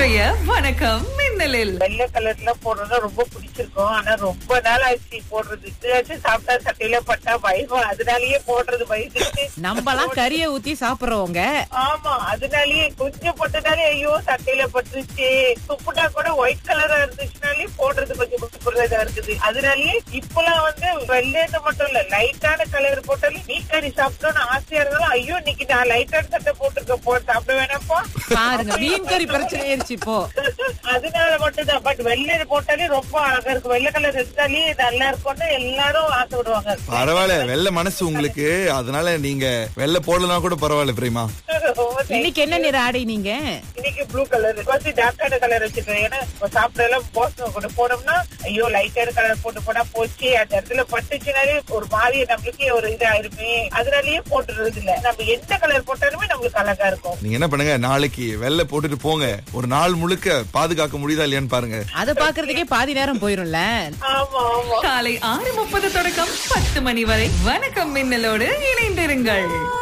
இன்றைய வணக்கம் மின்னலில் வெள்ளை கலர்ல போடுறது ரொம்ப பிடிச்சிருக்கும் ஆனா ரொம்ப நாள் ஆச்சு போடுறது இதுலாச்சும் சாப்பிட்டா சட்டையில பட்டா பயம் அதனாலயே போடுறது பயந்துட்டு நம்மலாம் கறிய ஊத்தி சாப்பிடுறவங்க ஆமா அதனாலயே கொஞ்சம் போட்டதாலே ஐயோ சட்டையில பட்டுருச்சு துப்புட்டா கூட ஒயிட் கலரா இருந்துச்சுனாலே போடுறது கொஞ்சம் புடிக்கிறதா இருக்குது அதனாலயே இப்பெல்லாம் வந்து வெள்ளைன்னு மட்டும் இல்ல லைட்டான கலர் போட்டாலும் மீன் கறி சாப்பிட்டோம்னு ஆசையா இருந்தாலும் ஐயோ இன்னைக்கு நான் லைட்டான சட்டை போட்டிருக்க போ சாப்பிட வேணாப்பா பாருங்க மீன் கறி பிரச்சனை ஆயிருச்சு இப்போ அதனால மட்டும்தான் பட் வெள்ளை போட்டாலே ரொம்ப அழகா இருக்கும் வெள்ளை கலர் எடுத்தாலே நல்லா இருக்கும்னு எல்லாரும் ஆசைப்படுவாங்க பரவாயில்ல வெள்ளை மனசு உங்களுக்கு அதனால நீங்க வெள்ளை போடலாம் கூட பரவாயில்ல பிரேமா ரொம்ப thank இன்னைக்கு என்ன நிற ஆடை நீங்க இன்னைக்கு ப்ளூ கலர் ஃபர்ஸ்ட் டார்க்கான கலர் வச்சிருக்கேன் ஏன்னா இப்ப சாப்பிட எல்லாம் போஸ்ட் கொண்டு போனோம்னா ஐயோ லைட்டான கலர் போட்டு போனா போச்சு அந்த இடத்துல பட்டுச்சுனாலே ஒரு மாதிரி நம்மளுக்கே ஒரு இதாயிருமே அதனாலயே போட்டுறது இல்ல நம்ம எந்த கலர் போட்டாலுமே நம்மளுக்கு அழகா இருக்கும் நீங்க என்ன பண்ணுங்க நாளைக்கு வெள்ளை போட்டுட்டு போங்க ஒரு நாள் முழுக்க பாதுகாக்க முடியுதா இல்லையான்னு பாருங்க அத பாக்குறதுக்கே பாதி நேரம் போயிரும்ல ஆமா ஆமா காலை ஆறு முப்பது தொடக்கம் பத்து மணி வரை வணக்கம் மின்னலோடு இணைந்திருங்கள்